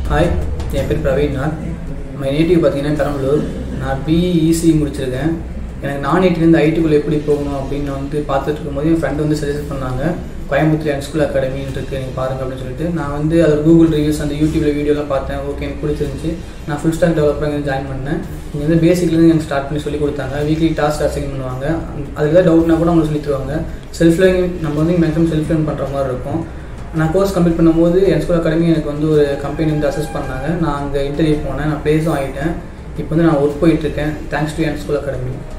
hi என் பேர் பிரவீன்நாத் my native பார்த்தீங்கன்னா பெரம்பலூர் நான் பிஇ இசி முடிச்சிருக்கேன் எனக்கு நான் ஐடிலேருந்து ஐடிக்குள்ளே எப்படி போகணும் அப்படின்னு வந்து பார்த்துட்டு இருக்கும்போது என் ஃப்ரெண்டு வந்து சஜஸ்ட் பண்ணாங்க கோயம்புத்தூர் அண்ட் ஸ்கூல் அகாடமின்னு இருக்குது நீங்கள் பாருங்க அப்படின்னு சொல்லிட்டு நான் வந்து அது கூகுள் ரிவ்யூஸ் அந்த யூடியூப்ல வீடியோலாம் பார்த்தேன் ஓகே எனக்கு பிடிச்சிருந்துச்சு நான் ஃபுல் ஸ்டாக் டெவலப்பர் இங்கே ஜாயின் பண்ணேன் இங்கே வந்து பேசிக்லேருந்து எனக்கு ஸ்டார்ட் பண்ணி சொல்லி கொடுத்தாங்க வீக்லி டாஸ்க் அசைன் பண்ணுவாங்க அதுக்கு ஏதாவது டவுட்னா கூட அவங்க சொல்லி தருவாங்க செல்ஃப் லேர்னிங் நம்ம வந்து மேக்ஸிமம் செல்ஃப் லேர்ன் பண்ணுற மாதிரி இருக்கும் நான் கோர்ஸ் கம்ப்ளீட் பண்ணும்போது என் ஸ்கூல் அகாடமி எனக்கு வந்து ஒரு கம்பெனி வந்து அசஸ் பண்ணாங்க நான் அங்கே இன்டர்வியூ போனேன் நான் ப்ளேஸும் ஆகிட்டேன் இப்போ வந்து நான் ஒர்க் போயிட்டுருக்கேன் தேங்க்ஸ் டு என் ஸ்கூல் அகாடமி